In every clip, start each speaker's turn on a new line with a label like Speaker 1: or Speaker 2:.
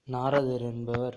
Speaker 1: நாரதர் என்பவர்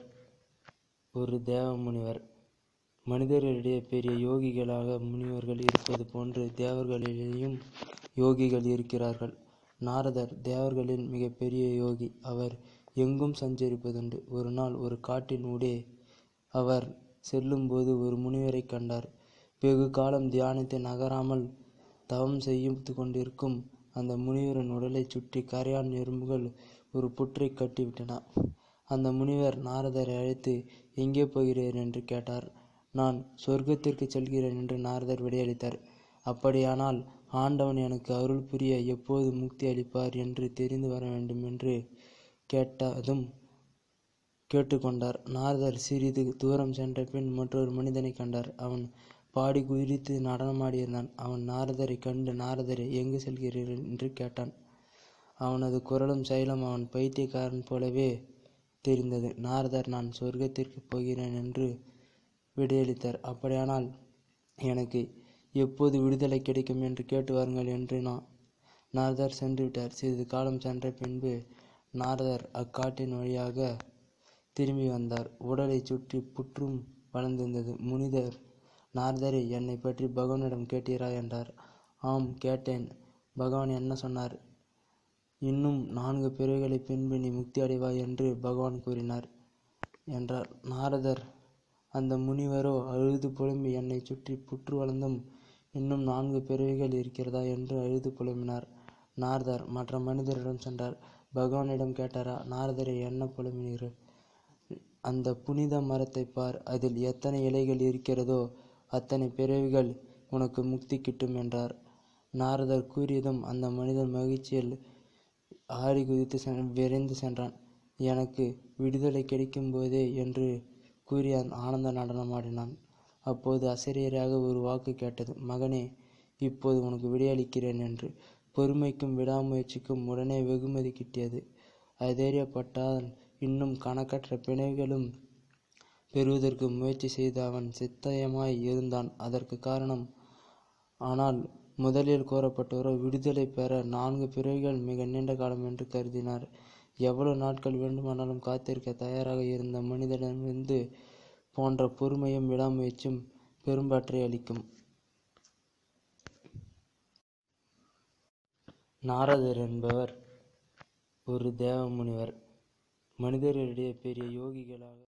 Speaker 1: ஒரு தேவ முனிவர். மனிதர்களிடையே பெரிய யோகிகளாக முனிவர்கள் இருப்பது போன்று தேவர்களிலேயும் யோகிகள் இருக்கிறார்கள். நாரதர் தேவர்களில் மிகப் பெரிய யோகி. அவர் எங்கும் சஞ்சரிப்பதுண்டு. ஒருநாள் ஒரு காட்டின் ஊடே அவர் செல்லும்போது ஒரு முனிவரைக் கண்டார். வெகு காலம் தியானித்து நகராமல் தவம் செய்து கொண்டிருக்கும் அந்த முனிவரின் உடலைச் சுற்றி கரையான் எறும்புகள் ஒரு புற்றைக் கட்டிவிட்டன. அந்த முனிவர் நாரதரை அழைத்து எங்கே போகிறீர்? என்று கேட்டார். நான் சொர்க்கத்திற்குச் செல்கிறேன் என்று நாரதர் விடையளித்தார். அப்படியானால் ஆண்டவன் எனக்கு அருள் புரிய எப்போது முக்தி அளிப்பார் என்று தெரிந்து வரவேண்டும் என்று கேட்டதும் கேட்டுக்கொண்டார். நாரதர் சிறிது தூரம் சென்றபின் மற்றொரு மனிதனைக் கண்டார். அவன் பாடி குதித்து நடனமாடியிருந்தான். அவன் நாரதரைக் கண்டு நாரதரே எங்கு செல்கிறீர்? என்று கேட்டான். அவனது குரலும் செயலும் அவன் பைத்தியக்காரன் போலவே தெரிந்தது. நாரதர் நான் சொர்க்கத்திற்குப் போகிறேன் என்று விடையளித்தார். அப்படியானால் எனக்கு எப்போது விடுதலை கிடைக்கும் என்று கேட்டு வாருங்கள் என்றான். நாரதர் சென்றுவிட்டார். சிறிது காலம் சென்ற பின்பு நாரதர் அக்காட்டின் வழியாகத் திரும்பி வந்தார். உடலைச் சுற்றி புற்றும் வளர்ந்திருந்தது. முனிவர் நாரதரே என்னைப் பற்றி பகவானிடம் கேட்டீரா? என்றார். ஆம் கேட்டேன். பகவான் என்ன சொன்னார்? இன்னும் நான்கு பிறவிகளின் பின்பு நீ முக்தி அடைவாய் என்று பகவான் கூறினார் என்றார். நாரதர் அந்த முனிவரோ அழுது புலம்பி என்னைச் சுற்றி புற்று வளர்ந்தும் இன்னும் நான்கு பிறவிகள் இருக்கிறதா? என்று அழுது புலம்பினார். நாரதர் மற்ற மனிதரிடம் சென்றார். பகவானிடம் கேட்டாரா? நாரதரே என்ன புலம்புகிறீர்? அந்தப் புனித மரத்தைப் பார். அதில் எத்தனை இலைகள் இருக்கிறதோ அத்தனை பிறவிகள் உனக்கு முக்தி கிட்டும் என்றார். நாரதர் கூறியதும் அந்த மனிதன் மகிழ்ச்சியில் ஆடி குதித்து விரைந்து சென்றான். எனக்கு விடுதலை கிடைக்கும்போதே என்று கூறி ஆனந்த நடனமாடினான். அப்போது அசரீரியாக ஒரு வாக்கு கேட்டது. மகனே இப்போது உனக்கு விடையளிக்கிறேன் என்று. பொறுமைக்கும் விடாமுயற்சிக்கும் உடனே வெகுமதி கிட்டியது. அதையறியப்பட்டவன் இன்னும் கணக்கற்ற பிறவிகளும் பெறுவதற்கு முயற்சி செய்து அவன் சித்தமாய் இருந்தான். அதற்குக் காரணம் ஆனால் முதலில் கூறப்பட்டவரோ விடுதலை பெற நான்கு பிறவிகள் மிக நீண்ட காலம் என்று கருதினார். எவ்வளவு நாட்கள் வேண்டுமானாலும் காத்திருக்கத் தயாராக இருந்த மனிதனிடமிருந்து போன்ற பொறுமையும் விடாமுயற்சியும் பெரும்பற்றை அளிக்கும். நாரதர் என்பவர் ஒரு தேவ முனிவர். மனிதர்களிடையே பெரிய யோகிகளாக